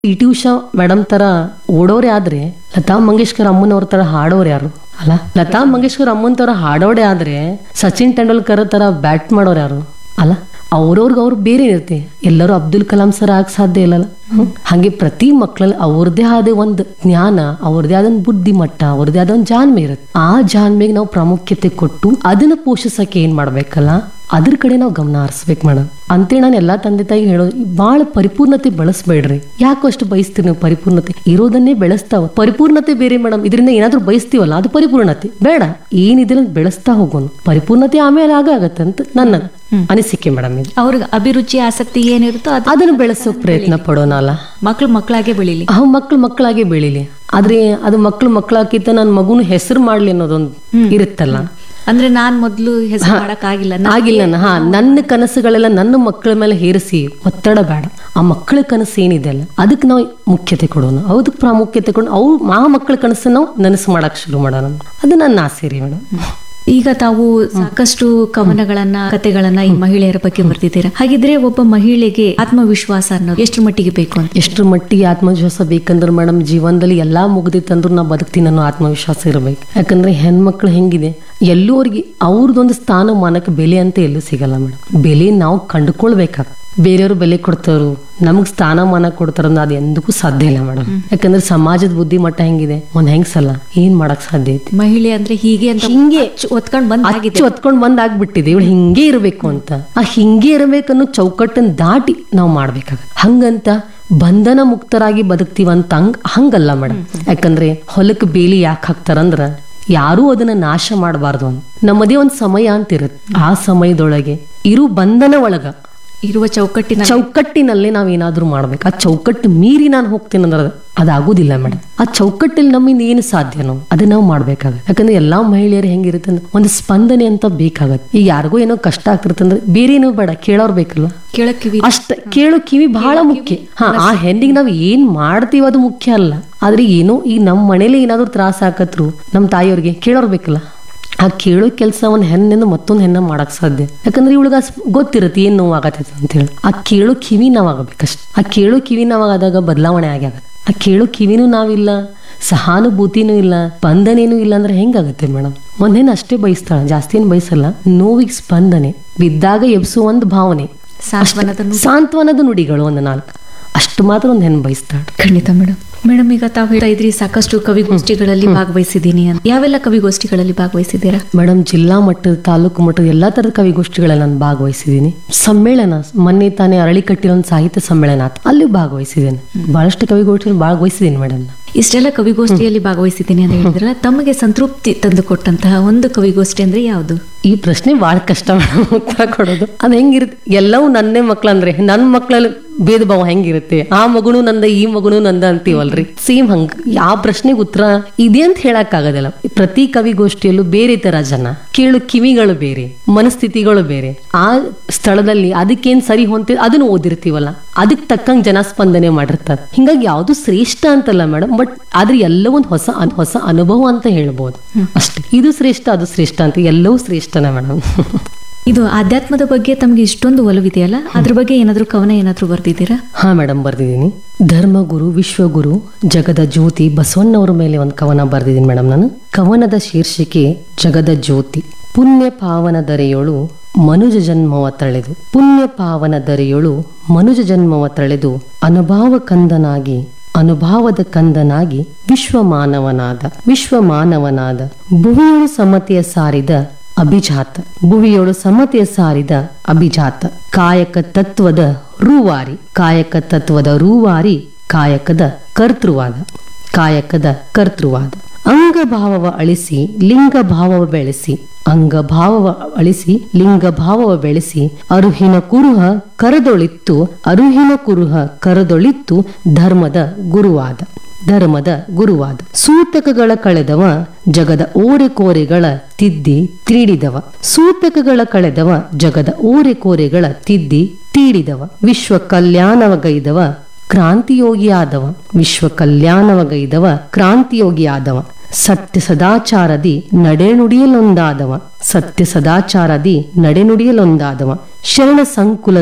P T Usha madam ತರ ಓಡೋರೆ ಆದ್ರೆ ಲತಾ ಮಂಗೇಶ್ಕರ್ ಅಮ್ಮನವ್ರ ತರ ಹಾಡೋರು ಯಾರು ಅಲ್ಲ ಲತಾ ಮಂಗೇಶ್ಕರ್ ಅಮ್ಮನ ತರ ಹಾಡೋಡೆ ಆದ್ರೆ ಸಚಿನ್ ತೆಂಡೂಲ್ಕರ್ ತರ ಬ್ಯಾಟ್ ಮಾಡೋರು ಯಾರು ಅಲ್ಲ ಅವ್ರವ್ರಿಗೆ ಅವ್ರು ಬೇರೆ ಇರುತ್ತೆ ಎಲ್ಲರೂ ಅಬ್ದುಲ್ ಕಲಾಂ ಸರ್ ಆಗ ಸಾಧ್ಯ ಇಲ್ಲಲ್ಲ ಹ್ಮ್. ಹಾಗೆ ಪ್ರತಿ ಮಕ್ಕಳಲ್ಲಿ ಅವ್ರದೇ ಆದ ಒಂದು ಜ್ಞಾನ ಅವ್ರದೇ ಆದ ಒಂದು ಬುದ್ಧಿಮಟ್ಟ ಅವ್ರದೇ ಆದ ಒಂದು ಜಾಣ್ಮೆ ಇರುತ್ತೆ ಆ ಜಾಣ್ಮೆಗೆ ನಾವು ಪ್ರಾಮುಖ್ಯತೆ ಕೊಟ್ಟು ಅದನ್ನ ಪೋಷಿಸಕ್ಕೆ ಏನ್ ಮಾಡ್ಬೇಕಲ್ಲ ಅದ್ರ ಕಡೆ ನಾವು ಗಮನ ಹರಿಸ್ಬೇಕು ಮೇಡಮ್ ಅಂತೇಳಿ ನಾನು ಎಲ್ಲಾ ತಂದೆ ತಾಯಿ ಹೇಳೋದು ಭಾಳ ಪರಿಪೂರ್ಣತೆ ಬೆಳೆಸ್ಬೇಡ್ರಿ ಯಾಕೋ ಅಷ್ಟು ಬಯಸ್ತೀರಿ ನೀವು ಪರಿಪೂರ್ಣತೆ ಇರೋದನ್ನೇ ಬೆಳೆಸ್ತಾವ ಪರಿಪೂರ್ಣತೆ ಬೇರೆ ಮೇಡಮ್ ಇದರಿಂದ ಏನಾದ್ರೂ ಬಯಸ್ತೀವಲ್ಲ ಅದು ಪರಿಪೂರ್ಣತೆ ಬೇಡ ಏನಿದೆ ಬೆಳೆಸ್ತಾ ಹೋಗೋಣ ಪರಿಪೂರ್ಣತೆ ಆಮೇಲೆ ಆಗ ಆಗತ್ತೆ ಅಂತ ನನ್ನ ಅನಿಸಿಕೆ ಮೇಡಮ್ ಇದು ಅವ್ರಿಗೆ ಅಭಿರುಚಿ ಆಸಕ್ತಿ ಏನಿರುತ್ತೋ ಅದು ಅದನ್ನ ಬೆಳೆಸೋ ಪ್ರಯತ್ನ ಪಡೋಣ ಅಲ್ಲ ಮಕ್ಳು ಮಕ್ಕಳಾಗೆ ಬೆಳಿಲಿ ಅವ್ ಮಕ್ಳು ಮಕ್ಕಳಾಗೆ ಬೆಳಿಲಿ ಆದ್ರೆ ಅದು ಮಕ್ಳು ಮಕ್ಕಳಾಕಿತ್ತ ನನ್ನ ಮಗುನ ಹೆಸರು ಮಾಡ್ಲಿ ಅನ್ನೋದೊಂದು ಇರುತ್ತಲ್ಲ ಅಂದ್ರೆ ನಾನ್ ಮೊದ್ಲು ಹೆಸರು ಮಾಡಕ್ ಆಗಿಲ್ಲ ಆಗಿಲ್ಲ ನ- ಹಾ ನನ್ನ ಕನಸುಗಳೆಲ್ಲ ನನ್ನ ಮಕ್ಕಳ ಮೇಲೆ ಹೇರಿಸಿ ಒತ್ತಡ ಬೇಡ ಆ ಮಕ್ಕಳ ಕನಸು ಏನಿದೆ ಅಲ್ಲ ಅದಕ್ಕೆ ನಾವು ಮುಖ್ಯತೆ ಕೊಡೋಣ ಅದಕ್ಕೆ ಪ್ರಾಮುಖ್ಯತೆ ಕೊಡೋಣ ಅವ್ರು ಆ ಮಕ್ಕಳ ಕನಸನ್ನ ನಾವು ನನಸು ಮಾಡಕ್ ಶುರು ಮಾಡೋಣ ಅದು ನನ್ನ ಆಸೆ ರೀ ಮೇಡಮ್ ಈಗ ತಾವು ಸಾಕಷ್ಟು ಕವನಗಳನ್ನ ಕತೆಗಳನ್ನ ಈ ಮಹಿಳೆಯರ ಬಗ್ಗೆ ಬರ್ತಿದ್ದೀರಾ ಹಾಗಿದ್ರೆ ಒಬ್ಬ ಮಹಿಳೆಗೆ ಆತ್ಮವಿಶ್ವಾಸ ಅನ್ನೋದು ಎಷ್ಟು ಮಟ್ಟಿಗೆ ಬೇಕು ಅಂತ ಎಷ್ಟು ಮಟ್ಟಿಗೆ ಆತ್ಮವಿಶ್ವಾಸ ಬೇಕಂದ್ರೆ ಮೇಡಮ್ ಜೀವನದಲ್ಲಿ ಎಲ್ಲಾ ಮುಗ್ದಿತ್ತಂದ್ರೂ ನಾ ಬದುಕ್ತೀನಿ ಅನ್ನೋ ಆತ್ಮವಿಶ್ವಾಸ ಇರಬೇಕು ಯಾಕಂದ್ರೆ ಹೆಣ್ಮಕ್ಳು ಹೆಂಗಿದೆ ಎಲ್ಲೂ ಅವ್ರಿಗೆ ಅವ್ರದ್ದೊಂದು ಸ್ಥಾನಮಾನಕ್ಕೆ ಬೆಲೆ ಅಂತ ಎಲ್ಲೂ ಸಿಗಲ್ಲ ಮೇಡಮ್ ಬೆಲೆ ನಾವು ಕಂಡುಕೊಳ್ಬೇಕಾಗ ಬೇರೆಯವರು ಬೆಲೆ ಕೊಡ್ತಾರು ನಮಗ್ ಸ್ಥಾನಮಾನ ಕೊಡ್ತಾರ ಅಂದ್ರೆ ಅದು ಎಂದಕ್ಕೂ ಸಾಧ್ಯ ಇಲ್ಲ ಮೇಡಮ್ ಯಾಕಂದ್ರೆ ಸಮಾಜದ ಬುದ್ಧಿಮಟ್ಟ ಹೆಂಗಿದೆ ಒಂದ್ ಹೆಂಗ್ಸಲ್ಲ ಏನ್ ಮಾಡಕ್ ಸಾಧ್ಯ ಐತಿ ಮಹಿಳೆ ಅಂದ್ರೆ ಹೀಗೆ ಅಂತ ಹಿಂಗೆ ಒತ್ಕೊಂಡ್ ಬಂದ್ ಆಗಿದೆ ಅಚ್ಚು ಹೊತ್ಕೊಂಡ್ ಬಂದ್ ಆಗ್ಬಿಟ್ಟಿದೆ ಇವಳು ಹಿಂಗೆ ಇರಬೇಕು ಅಂತ ಆ ಹಿಂಗೆ ಇರಬೇಕನ್ನೋ ಚೌಕಟ್ಟನ್ನ ದಾಟಿ ನಾವು ಮಾಡ್ಬೇಕಾಗತ್ತೆ ಹಂಗಂತ ಬಂಧನ ಮುಕ್ತರಾಗಿ ಬದುಕ್ತಿವಂತ ಹಂಗ್ ಹಂಗಲ್ಲ ಮೇಡಮ್ ಯಾಕಂದ್ರೆ ಹೊಲಕ್ಕೆ ಬೇಲಿ ಯಾಕೆ ಹಾಕ್ತಾರಂದ್ರ ಯಾರೂ ಅದನ್ನ ನಾಶ ಮಾಡಬಾರ್ದು ಅಂತ ನಮ್ಮದೇ ಒಂದ್ ಸಮಯ ಅಂತ ಇರುತ್ತೆ ಆ ಸಮಯದೊಳಗೆ ಇರು ಬಂಧನ ಒಳಗ ಇರುವ ಚೌಕಟ್ಟಿನ ಚೌಕಟ್ಟಿನಲ್ಲೇ ನಾವ್ ಏನಾದ್ರೂ ಮಾಡ್ಬೇಕು ಆ ಚೌಕಟ್ಟು ಮೀರಿ ನಾನು ಹೋಗ್ತೀನಿ ಅಂದ್ರೆ ಅದು- ಅದಾಗುದಿಲ್ಲ ಮೇಡಮ್ ಆ ಚೌಕಟ್ಟಲ್ಲಿ ನಮ್ಮಿಂದ ಏನು ಸಾಧ್ಯನೋ ಅದನ್ನ ನಾವು ಮಾಡ್ಬೇಕಾಗತ್ತೆ ಯಾಕಂದ್ರೆ ಎಲ್ಲಾ ಮಹಿಳೆಯರು ಹೆಂಗಿರುತ್ತೆ ಅಂದ್ರೆ ಒಂದು ಸ್ಪಂದನೆ ಅಂತ ಬೇಕಾಗತ್ತೆ ಈಗ ಯಾರಿಗೂ ಏನೋ ಕಷ್ಟ ಆಗ್ತಿರ್ತಂದ್ರೆ ಬೇರೆ ಏನೋ ಬೇಡ ಕೇಳೋರ್ ಬೇಕಲ್ಲ ಕೆಳಕಿವಿ ಅಷ್ಟ ಕೇಳೋ ಕಿವಿ ಬಹಳ ಮುಖ್ಯ ಹಾ ಆ ಹೆಣ್ಣಿಗೆ ನಾವ್ ಏನ್ ಮಾಡ್ತೀವಿ ಅದು ಮುಖ್ಯ ಅಲ್ಲ ಆದ್ರೆ ಏನೋ ಈಗ ನಮ್ಮ ಮನೇಲಿ ಏನಾದ್ರು ತ್ರಾಸ ಆಕತ್ರು ನಮ್ಮ ತಾಯಿಯವ್ರಿಗೆ ಕೇಳೋರ್ ಬೇಕಲ್ಲ ಆ ಕೇಳೋ ಕೆಲಸ ಒಂದ್ ಹೆಣ್ಣಿಂದ ಮತ್ತೊಂದ್ ಹೆಣ್ಣ ಮಾಡಕ್ ಸಾಧ್ಯ ಯಾಕಂದ್ರೆ ಇವಳಿಗೆ ಗೊತ್ತಿರುತ್ತೆ ಏನ್ ನೋವು ಆಗತೈತೆ ಅಂತ ಹೇಳಿ ಆ ಕೇಳೋ ಕಿವಿ ನಾವಾಗಬೇಕಷ್ಟ ಆ ಕೇಳೋ ಕಿವಿ ನಾವಾದಾಗ ಬದಲಾವಣೆ ಆಗಿ ಆಗತ್ತೆ ಆ ಕೇಳೋ ಕಿವಿನೂ ನಾವಿಲ್ಲ ಸಹಾನುಭೂತಿನೂ ಇಲ್ಲ ಸ್ಪಂದನೇನೂ ಇಲ್ಲ ಅಂದ್ರೆ ಹೆಂಗಾಗತ್ತೆ ಮೇಡಮ್ ಒಂದ್ ಹೆಣ್ಣು ಅಷ್ಟೇ ಬಯಸ್ತಾಳ ಜಾಸ್ತಿ ಏನ್ ಬಯಸಲ್ಲ ನೋವಿಗೆ ಸ್ಪಂದನೆ ಬಿದ್ದಾಗ ಎಬ್ಸುವ ಒಂದು ಭಾವನೆ ಸಾಂತ್ವನದ ನುಡಿ. ಸಾಂತ್ವನದ ನುಡಿಗಳು ಒಂದು ನಾಲ್ಕು ಅಷ್ಟು ಮಾತ್ರ ಒಂದು ಹೆಣ್ಣು ಬಯಸ್ತಾಳೆ ಖಂಡಿತ ಮೇಡಮ್ ಮೇಡಮ್ ಈಗ ತಾವು ಹೇಳ್ತಾ ಇದ್ರಿ ಸಾಕಷ್ಟು ಕವಿಗೋಷ್ಠಿಗಳಲ್ಲಿ ಭಾಗವಹಿಸಿದ್ದೀನಿ ಅಂತ ಯಾವೆಲ್ಲ ಕವಿಗೋಷ್ಠಿಗಳಲ್ಲಿ ಭಾಗವಹಿಸಿದ್ದೀರಾ ಮೇಡಮ್ ಜಿಲ್ಲಾ ಮಟ್ಟದ ತಾಲೂಕು ಮಟ್ಟದ ಎಲ್ಲಾ ತರದ ಕವಿಗೋಷ್ಠಿಗಳಲ್ಲಿ ನಾನು ಭಾಗವಹಿಸಿದ್ದೀನಿ ಸಮ್ಮೇಳನ ಮೊನ್ನೆ ತಾನೇ ಅರಳಿಕಟ್ಟಿರೋ ಒಂದು ಸಾಹಿತ್ಯ ಸಮ್ಮೇಳನ ಆಯ್ತು ಅಲ್ಲಿ ಭಾಗವಹಿಸಿದ್ದೇನೆ ಬಹಳಷ್ಟು ಕವಿಗೋಷ್ಠಿಯಲ್ಲಿ ಭಾಗವಹಿಸಿದ್ದೀನಿ ಮೇಡಮ್ ಇಷ್ಟೆಲ್ಲ ಕವಿಗೋಷ್ಠಿಯಲ್ಲಿ ಭಾಗವಹಿಸಿದ್ದೀನಿ ಅಂತ ಹೇಳಿದ್ರಲ್ಲ ತಮಗೆ ಸಂತೃಪ್ತಿ ತಂದು ಕೊಟ್ಟಂತಹ ಒಂದು ಕವಿಗೋಷ್ಠಿ ಅಂದ್ರೆ ಯಾವುದು ಈ ಪ್ರಶ್ನೆ ಬಹಳ ಕಷ್ಟ ಮೇಡಮ್ ಉತ್ತರ ಕೊಡೋದು ಅದು ಹೆಂಗಿರುತ್ತೆ ಎಲ್ಲವೂ ನನ್ನೇ ಮಕ್ಳಂದ್ರೆ ನನ್ನ ಮಕ್ಳಲ್ಲಿ ಭೇದ ಭಾವ ಹೆಂಗಿರುತ್ತೆ ಆ ಮಗುನು ನಂದ ಈ ಮಗುನು ನಂದ ಅಂತೀವಲ್ರಿ ಸೇಮ್ ಹಂಗ ಯಾವ ಪ್ರಶ್ನೆಗೆ ಉತ್ತರ ಇದೆ ಅಂತ ಹೇಳಕ್ ಆಗೋದಿಲ್ಲ ಪ್ರತಿ ಕವಿಗೋಷ್ಠಿಯಲ್ಲೂ ಬೇರೆ ತರ ಜನ ಕೇಳು ಕಿವಿಗಳು ಬೇರೆ ಮನಸ್ಥಿತಿಗಳು ಬೇರೆ ಆ ಸ್ಥಳದಲ್ಲಿ ಅದಕ್ಕೇನ್ ಸರಿ ಹೊಂತ ಅದನ್ನ ಓದಿರ್ತೀವಲ್ಲ ಅದಕ್ಕೆ ತಕ್ಕಂಗ್ ಜನ ಸ್ಪಂದನೆ ಮಾಡಿರ್ತಾರೆ ಹಿಂಗಾಗಿ ಯಾವ್ದು ಶ್ರೇಷ್ಠ ಅಂತಲ್ಲ ಮೇಡಮ್ ಬಟ್ ಆದ್ರೆ ಎಲ್ಲ ಒಂದು ಹೊಸ ಅನ್- ಹೊಸ ಅನುಭವ ಅಂತ ಹೇಳ್ಬೋದು ಅಷ್ಟೇ ಇದು ಶ್ರೇಷ್ಠ ಅದು ಶ್ರೇಷ್ಠ ಅಂತ ಎಲ್ಲವೂ ಶ್ರೇಷ್ಠನೇ ಮೇಡಮ್ ಇದು ಆಧ್ಯಾತ್ಮದ ಬಗ್ಗೆ ತಮಗೆ ಇಷ್ಟೊಂದು ಒಲವಿದೆಯಲ್ಲ ಅದ್ರ ಬಗ್ಗೆ ಏನಾದ್ರೂ ಕವನ ಏನಾದ್ರೂ ಬರ್ದಿದ್ದೀರಾ ಹಾ ಮೇಡಮ್ ಬರ್ದಿದ್ದೀನಿ ಧರ್ಮಗುರು ವಿಶ್ವಗುರು ಜಗದ ಜ್ಯೋತಿ ಬಸವಣ್ಣವ್ರ ಮೇಲೆ ಒಂದು ಕವನ ಬರ್ದಿದ್ದೀನಿ ಮೇಡಮ್ ನಾನು ಕವನದ ಶೀರ್ಷಿಕೆ ಜಗದ ಜ್ಯೋತಿ ಪುಣ್ಯ ಪಾವನ ದರೆಯೊಳು ಮನುಜ ಜನ್ಮವ ತಳೆದು ಪುಣ್ಯ ಪಾವನ ದರೆಯೊಳು ಮನುಜ ಜನ್ಮವ ತಳೆದು ಅನುಭಾವ ಕಂದನಾಗಿ ಅನುಭಾವದ ಕಂದನಾಗಿ ವಿಶ್ವ ಮಾನವನಾದ ವಿಶ್ವ ಮಾನವನಾದ ಭುವಿಯೊಳು ಸಮತೆಯ ಸಾರಿದ ಅಭಿಜಾತ ಭುವಿಯೊಳು ಸಮತೆಯ ಸಾರಿದ ಅಭಿಜಾತ ಕಾಯಕ ತತ್ವದ ರೂವಾರಿ ಕಾಯಕ ತತ್ವದ ರೂವಾರಿ ಕಾಯಕದ ಕರ್ತೃವಾದ ಕಾಯಕದ ಕರ್ತೃವಾದ ಅಂಗಭಾವವ ಅಳಿಸಿ ಲಿಂಗ ಭಾವವ ಬೆಳೆಸಿ ಅಂಗಭಾವವ ಅಳಿಸಿ ಲಿಂಗ ಭಾವವ ಬೆಳೆಸಿ ಅರುಹಿನ ಕುರುಹ ಕರದೊಳಿತ್ತು ಅರುಹಿನ ಕುರುಹ ಕರದೊಳಿತ್ತು ಧರ್ಮದ ಗುರುವಾದ ಧರ್ಮದ ಗುರುವಾದ ಸೂತಕಗಳ ಕಳೆದವ ಜಗದ ಓರೆ ಕೋರೆಗಳ ತಿದ್ದಿ ತೀಡಿದವ ಸೂತಕಗಳ ಕಳೆದವ ಜಗದ ಓರೆ ಕೋರೆಗಳ ತಿದ್ದಿ ತೀಡಿದವ ವಿಶ್ವ ಕಲ್ಯಾಣವಗೈದವ ಕ್ರಾಂತಿಯೋಗಿಯಾದವ ವಿಶ್ವ ಕಲ್ಯಾಣವಗೈದವ ಕ್ರಾಂತಿಯೋಗಿಯಾದವ ಸತ್ಯ ಸದಾಚಾರದಿ ನಡೆನುಡಿಯಲೊಂದಾದವ ಸತ್ಯ ಸದಾಚಾರದಿ ನಡೆನುಡಿಯಲೊಂದಾದವ ಶರಣ ಸಂಕುಲದ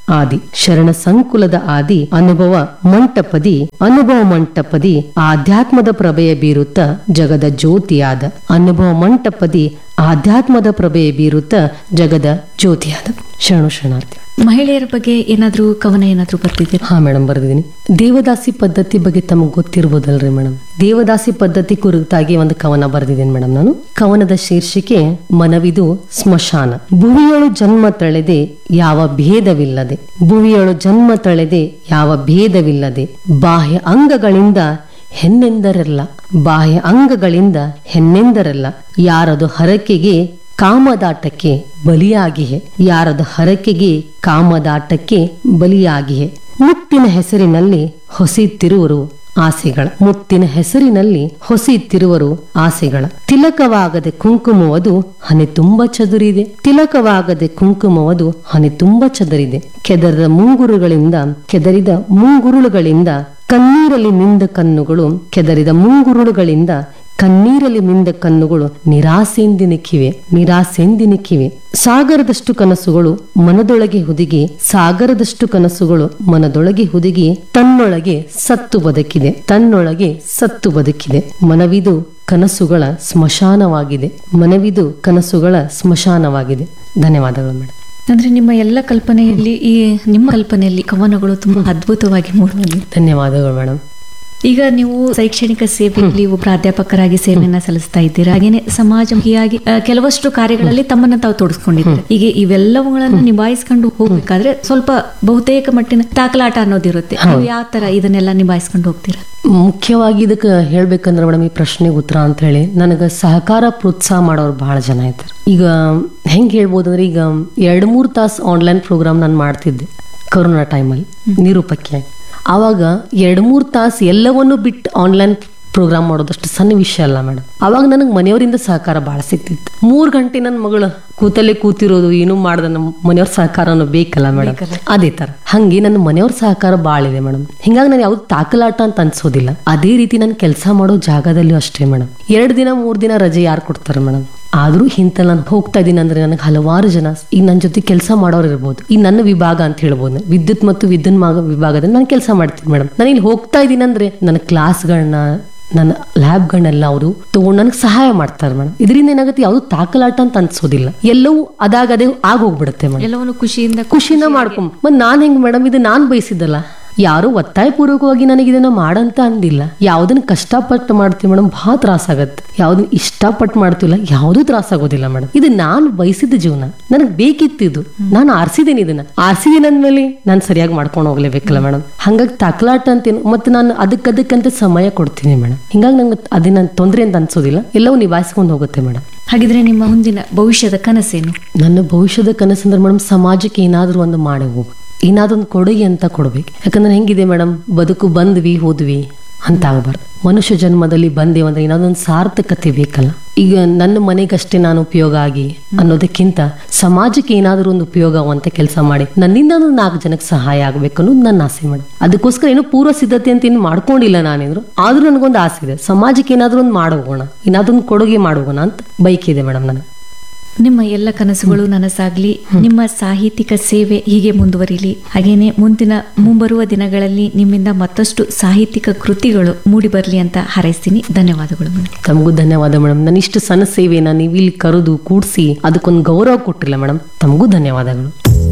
ಆದಿ ಶರಣ ಸಂಕುಲದ ಆದಿ ಅನುಭವ ಮಂಟಪದಿ ಅನುಭವ ಮಂಟಪದಿ ಆಧ್ಯಾತ್ಮದ ಪ್ರಭೆಯ ಬೀರುತ್ತ ಜಗದ ಜ್ಯೋತಿಯಾದ ಅನುಭವ ಮಂಟಪದಿ ಆಧ್ಯಾತ್ಮದ ಪ್ರಭೆಯ ಬೀರುತ್ತ ಜಗದ ಜ್ಯೋತಿಯಾದ ಶರಣು ಶರಣಾರ್ಥಿ ಮಹಿಳೆಯರ ಬಗ್ಗೆ ಏನಾದ್ರೂ ಕವನ ಏನಾದ್ರೂ ಬರ್ತಿದ್ದೀರಾ ಹಾ ಮೇಡಮ್ ಬರ್ದಿದ್ದೀನಿ ದೇವದಾಸಿ ಪದ್ಧತಿ ಬಗ್ಗೆ ತಮಗೆ ಗೊತ್ತಿರ್ಬೋದಲ್ರಿ ಮೇಡಮ್ ದೇವದಾಸಿ ಪದ್ಧತಿ ಕುರಿತಾಗಿ ಒಂದು ಕವನ ಬರೆದಿದ್ದೀನಿ ಮೇಡಮ್ ನಾನು ಕವನದ ಶೀರ್ಷಿಕೆ ಮನವಿದು ಸ್ಮಶಾನ ಭುವಿಯೊಳು ಜನ್ಮ ತಳೆದೆ ಯಾವ ಭೇದವಿಲ್ಲದೆ ಭುವಿಯೊಳು ಜನ್ಮ ತಳೆದೆ ಯಾವ ಭೇದವಿಲ್ಲದೆ ಬಾಹ್ಯ ಅಂಗಗಳಿಂದ ಹೆಣ್ಣೆಂದರಲ್ಲ ಬಾಹ್ಯ ಅಂಗಗಳಿಂದ ಹೆಣ್ಣೆಂದರಲ್ಲ ಯಾರದು ಹರಕೆಗೆ ಕಾಮದಾಟಕ್ಕೆ ಬಲಿಯಾಗಿಯೇ ಯಾರದ ಹರಕೆಗೆ ಕಾಮದಾಟಕ್ಕೆ ಬಲಿಯಾಗಿಯೇ ಮುತ್ತಿನ ಹೆಸರಿನಲ್ಲಿ ಹೊಸೀತಿರುವರು ಆಸೆಗಳ ಮುತ್ತಿನ ಹೆಸರಿನಲ್ಲಿ ಹೊಸೀತಿರುವರು ಆಸೆಗಳ ತಿಲಕವಾಗದೆ ಕುಂಕುಮವದು ಹನಿ ತುಂಬ ಚದುರಿದೆ ತಿಲಕವಾಗದೆ ಕುಂಕುಮವದು ಹನಿ ತುಂಬ ಚದುರಿದೆ ಕೆದರದ ಮುಂಗುರುಗಳಿಂದ ಕೆದರಿದ ಮುಂಗುರುಳುಗಳಿಂದ ಕಣ್ಣೀರಲ್ಲಿ ಮಿಂದ ಕಣ್ಣುಗಳು ಕೆದರಿದ ಮುಂಗುರುಳುಗಳಿಂದ ಕಣ್ಣೀರಲ್ಲಿ ಮಿಂದ ಕಣ್ಣುಗಳು ನಿರಾಸೆಂದಿನಿಕ್ಕಿವೆ ನಿರಾಸೆಂದಿನಿಕ್ಕಿವೆ ಸಾಗರದಷ್ಟು ಕನಸುಗಳು ಮನದೊಳಗೆ ಹುದುಗಿ ಸಾಗರದಷ್ಟು ಕನಸುಗಳು ಮನದೊಳಗೆ ಹುದುಗಿ ತನ್ನೊಳಗೆ ಸತ್ತು ಬದುಕಿದೆ ತನ್ನೊಳಗೆ ಸತ್ತು ಬದುಕಿದೆ ಮನವಿದು ಕನಸುಗಳ ಸ್ಮಶಾನವಾಗಿದೆ ಮನವಿದು ಕನಸುಗಳ ಸ್ಮಶಾನವಾಗಿದೆ ಧನ್ಯವಾದಗಳು ಮೇಡಮ್ ಅಂದ್ರೆ ನಿಮ್ಮ ಎಲ್ಲ ಕಲ್ಪನೆಯಲ್ಲಿ ಈ ನಿಮ್ಮ ಕಲ್ಪನೆಯಲ್ಲಿ ಕವನಗಳು ತುಂಬಾ ಅದ್ಭುತವಾಗಿ ಮೂಡಿಬಂದಿದೆ ಧನ್ಯವಾದಗಳು ಮೇಡಮ್ ಈಗ ನೀವು ಶೈಕ್ಷಣಿಕ ಸೇವೆಯಲ್ಲಿ ಒಬ್ಬ ಪ್ರಾಧ್ಯಾಪಕರಾಗಿ ಸೇವೆಯನ್ನ ಸಲ್ಲಿಸ್ತಾ ಇದ್ದೀರಾ ಹಾಗೇನೆ ಸಮಾಜಮುಖಿಯಾಗಿ ಆ, ಕೆಲವಷ್ಟು ಕಾರ್ಯಗಳಲ್ಲಿ ತಮ್ಮನ್ನ ತಾವು ತೊಡಸ್ಕೊಂಡಿದ್ದೀರಾ ಈಗ ಇವೆಲ್ಲವುಗಳನ್ನು ನಿಭಾಯಿಸ್ಕೊಂಡು ಹೋಗ್ಬೇಕಾದ್ರೆ ಸ್ವಲ್ಪ ಬಹುತೇಕ ಮಟ್ಟಿನ ತಾಕಲಾಟ ಅನ್ನೋದಿರುತ್ತೆ ನೀವು ಯಾವ ತರ ಇದನ್ನೆಲ್ಲ ನಿಭಾಯಿಸ್ಕೊಂಡು ಹೋಗ್ತೀರಾ ಮುಖ್ಯವಾಗಿ ಇದಕ್ಕೆ ಹೇಳ್ಬೇಕಂದ್ರೆ ಮೇಡಮ್ ಈ ಪ್ರಶ್ನೆಗೆ ಉತ್ತರ ಅಂತ ಹೇಳಿ ನನಗೆ ಸಹಕಾರ ಪ್ರೋತ್ಸಾಹ ಮಾಡೋರು ಬಹಳ ಜನ ಇದ್ದಾರೆ ಈಗ ಹೆಂಗೆ ಹೇಳ್ಬೋದು ಅಂದ್ರೆ ಈಗ ಎರಡು ಮೂರು ತಾಸು ಆನ್ಲೈನ್ ಪ್ರೋಗ್ರಾಮ್ ನಾನು ಮಾಡ್ತಿದ್ದೆ ಕೊರೋನಾ ಟೈಮಲ್ಲಿ ನಿರೂಪಕಿಯಾಗಿ ಆವಾಗ ಎರಡು ಮೂರು ತಾಸು ಎಲ್ಲವನ್ನೂ ಬಿಟ್ಟು ಆನ್ಲೈನ್ ಪ್ರೋಗ್ರಾಮ್ ಮಾಡೋದಷ್ಟು ಸಣ್ಣ ವಿಷಯ ಅಲ್ಲ ಮೇಡಮ್ ಅವಾಗ ನನಗೆ ಮನೆಯವರಿಂದ ಸಹಕಾರ ಭಾಳ ಸಿಗ್ತಿತ್ತು ಮೂರು ಗಂಟೆ ನನ್ನ ಮಗಳು ಕೂತಲ್ಲೇ ಕೂತಿರೋದು ಏನೂ ಮಾಡ್ದೆ ನಮ್ಮ ಮನೆಯವ್ರ ಸಹಕಾರನೂ ಬೇಕಲ್ಲ ಮೇಡಮ್ ಅದೇ ತರ ಹಂಗೆ ನನ್ನ ಮನೆಯವ್ರ ಸಹಕಾರ ಭಾಳ ಇದೆ ಮೇಡಮ್ ಹಿಂಗಾಗಿ ನಾನು ಯಾವ್ದು ತಾಕಲಾಟ ಅಂತ ಅನ್ಸೋದಿಲ್ಲ ಅದೇ ರೀತಿ ನಾನು ಕೆಲಸ ಮಾಡೋ ಜಾಗದಲ್ಲೂ ಅಷ್ಟೇ ಮೇಡಮ್ ಎರಡು ದಿನ ಮೂರು ದಿನ ರಜೆ ಯಾರು ಕೊಡ್ತಾರೆ ಮೇಡಮ್ ಆದ್ರೂ ಇಂತ ನಾನು ಹೋಗ್ತಾ ಇದ್ದೀನಿ ಅಂದ್ರೆ ನನಗೆ ಹಲವಾರು ಜನ ಈಗ ನನ್ನ ಜೊತೆ ಕೆಲಸ ಮಾಡೋರು ಇರ್ಬೋದು ಈ ನನ್ನ ವಿಭಾಗ ಅಂತ ಹೇಳ್ಬೋದು ವಿದ್ಯುತ್ ಮತ್ತು ವಿದ್ಯುನ್ ಮಾಗ ವಿಭಾಗದಲ್ಲಿ ನಾನು ಕೆಲಸ ಮಾಡ್ತೀನಿ ಮೇಡಮ್ ನಾನು ಇಲ್ಲಿ ಹೋಗ್ತಾ ಇದ್ದೀನಿ ಅಂದ್ರೆ ನನ್ನ ಕ್ಲಾಸ್ಗಳನ್ನ ನನ್ನ ಲ್ಯಾಬ್ಗಳನ್ನೆಲ್ಲ ಅವರು ತಗೊಂಡು ನನಗೆ ಸಹಾಯ ಮಾಡ್ತಾರೆ ಮೇಡಮ್ ಇದರಿಂದ ಏನಾಗುತ್ತೆ ಯಾವುದು ತಾಕಲಾಟ ಅಂತ ಅನ್ಸೋದಿಲ್ಲ ಎಲ್ಲವೂ ಅದಾಗದೇ ಆಗೋಗ್ಬಿಡುತ್ತೆ ಮೇಡಮ್ ಎಲ್ಲವನ್ನು ಖುಷಿಯಿಂದ ಖುಷಿನ ಮಾಡ್ಕೊಂಡ್ ಮತ್ ನಾನ್ ಹೆಂಗ್ ಮೇಡಮ್ ಇದು ನಾನ್ ಬಯಸಿದ್ದಲ್ಲ ಯಾರು ಒತ್ತಾಯ ಪೂರ್ವಕವಾಗಿ ನನಗೆ ಇದನ್ನ ಮಾಡಂತ ಅಂದಿಲ್ಲ ಯಾವ್ದನ್ನ ಕಷ್ಟಪಟ್ಟು ಮಾಡ್ತೀವಿ ಮೇಡಮ್ ಬಹಳ ತ್ರಾಸಾಗತ್ತೆ ಯಾವ್ದನ್ನ ಇಷ್ಟಪಟ್ಟು ಮಾಡ್ತಿಲ್ಲ ಯಾವ್ದು ತ್ರಾಸಾಗೋದಿಲ್ಲ ಮೇಡಮ್ ಇದು ನಾನು ಬಯಸಿದ ಜೀವನ ನನಗೆ ಬೇಕಿತ್ತು ಇದು ನಾನು ಆರ್ಸಿದ್ದೀನಿ ಇದನ್ನ ಆರ್ಸಿದೀನಿ ಅಂದ್ಮೇಲೆ ನಾನು ಸರಿಯಾಗಿ ಮಾಡ್ಕೊಂಡು ಹೋಗ್ಲೇಬೇಕಲ್ಲ ಮೇಡಮ್ ಹಂಗಾಗಿ ತಕಲಾಟ ಅಂತೇನು ಮತ್ತೆ ನಾನು ಅದಕ್ಕೆ ಅದಕ್ಕಂತ ಸಮಯ ಕೊಡ್ತೀನಿ ಮೇಡಮ್ ಹಿಂಗಾಗಿ ನಂಗೆ ಅದನ್ನ ತೊಂದರೆ ಅಂತ ಅನ್ಸೋದಿಲ್ಲ ಎಲ್ಲವೂ ನಿಭಾಯಿಸ್ಕೊಂಡು ಹೋಗುತ್ತೆ ಮೇಡಮ್ ಹಾಗಿದ್ರೆ ನಿಮ್ಮ ಮುಂದಿನ ಭವಿಷ್ಯದ ಕನಸೇನು ನನ್ನ ಭವಿಷ್ಯದ ಕನಸಂದ್ರೆ ಮೇಡಮ್ ಸಮಾಜಕ್ಕೆ ಏನಾದರೂ ಒಂದು ಮಾಡಿ ಹೋಗ್ಬೇಕು ಏನಾದ್ರು ಒಂದು ಕೊಡುಗೆ ಅಂತ ಕೊಡ್ಬೇಕು ಯಾಕಂದ್ರೆ ಹೆಂಗಿದೆ ಮೇಡಮ್ ಬದುಕು ಬಂದ್ವಿ ಹೋದ್ವಿ ಅಂತ ಆಗಬಾರ್ದು ಮನುಷ್ಯ ಜನ್ಮದಲ್ಲಿ ಬಂದೇವು ಅಂದ್ರೆ ಏನಾದ್ರು ಒಂದು ಸಾರ್ಥಕತೆ ಬೇಕಲ್ಲ ಈಗ ನನ್ನ ಮನೆಗಷ್ಟೇ ನಾನು ಉಪಯೋಗ ಆಗಿ ಅನ್ನೋದಕ್ಕಿಂತ ಸಮಾಜಕ್ಕೆ ಏನಾದರೂ ಒಂದು ಉಪಯೋಗವಂತ ಕೆಲಸ ಮಾಡಿ ನನ್ನಿಂದ ಒಂದು ನಾಲ್ಕು ಜನಕ್ಕೆ ಸಹಾಯ ಆಗ್ಬೇಕು ಅನ್ನೋದು ನನ್ನ ಆಸೆ ಮೇಡಮ್ ಅದಕ್ಕೋಸ್ಕರ ಏನು ಪೂರ್ವ ಸಿದ್ಧತೆ ಅಂತ ಏನು ಮಾಡ್ಕೊಂಡಿಲ್ಲ ನಾನೇದ್ರು ಆದ್ರೂ ನನಗೊಂದು ಆಸೆ ಇದೆ ಸಮಾಜಕ್ಕೆ ಏನಾದರೂ ಒಂದು ಮಾಡೋಗೋಣ ಏನಾದ್ರೂ ಒಂದು ಕೊಡುಗೆ ಮಾಡೋಗೋಣ ಅಂತ ಬೈಕ್ ಇದೆ ಮೇಡಮ್ ನನಗೆ ನಿಮ್ಮ ಎಲ್ಲ ಕನಸುಗಳು ನನಸಾಗ್ಲಿ ನಿಮ್ಮ ಸಾಹಿತ್ಯಿಕ ಸೇವೆ ಹೀಗೆ ಮುಂದುವರಿಲಿ ಹಾಗೇನೆ ಮುಂದಿನ ಮುಂಬರುವ ದಿನಗಳಲ್ಲಿ ನಿಮ್ಮಿಂದ ಮತ್ತಷ್ಟು ಸಾಹಿತ್ಯಿಕ ಕೃತಿಗಳು ಮೂಡಿ ಬರಲಿ ಅಂತ ಹಾರೈಸ್ತೀನಿ ಧನ್ಯವಾದಗಳು ಮೇಡಮ್ ತಮಗೂ ಧನ್ಯವಾದ ಮೇಡಮ್ ನಾನು ಇಷ್ಟು ಸಣ್ಣ ಸೇವೆನ ನೀವು ಇಲ್ಲಿ ಕರೆದು ಕೂಡಿಸಿ ಅದಕ್ಕೊಂದು ಗೌರವ ಕೊಟ್ಟಿಲ್ಲ ಮೇಡಮ್ ತಮಗೂ ಧನ್ಯವಾದಗಳು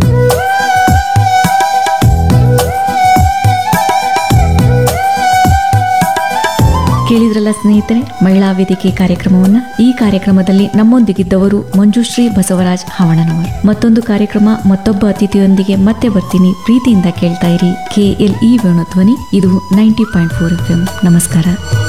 ಕೇಳಿದ್ರಲ್ಲ ಸ್ನೇಹಿತರೆ ಮಹಿಳಾ ವೇದಿಕೆ ಕಾರ್ಯಕ್ರಮವನ್ನ ಈ ಕಾರ್ಯಕ್ರಮದಲ್ಲಿ ನಮ್ಮೊಂದಿಗಿದ್ದವರು ಮಂಜುಶ್ರೀ ಬಸವರಾಜ್ ಹವಣನವರು ಮತ್ತೊಂದು ಕಾರ್ಯಕ್ರಮ ಮತ್ತೊಬ್ಬ ಅತಿಥಿಯೊಂದಿಗೆ ಮತ್ತೆ ಬರ್ತೀನಿ ಪ್ರೀತಿಯಿಂದ ಕೇಳ್ತಾ ಇರಿ ಕೆ ಎಲ್ ಇ ವೇಣುಧ್ವನಿ ಇದು ನೈಂಟಿ ಪಾಯಿಂಟ್ ಫೋರ್ ಎಫ್ ನಮಸ್ಕಾರ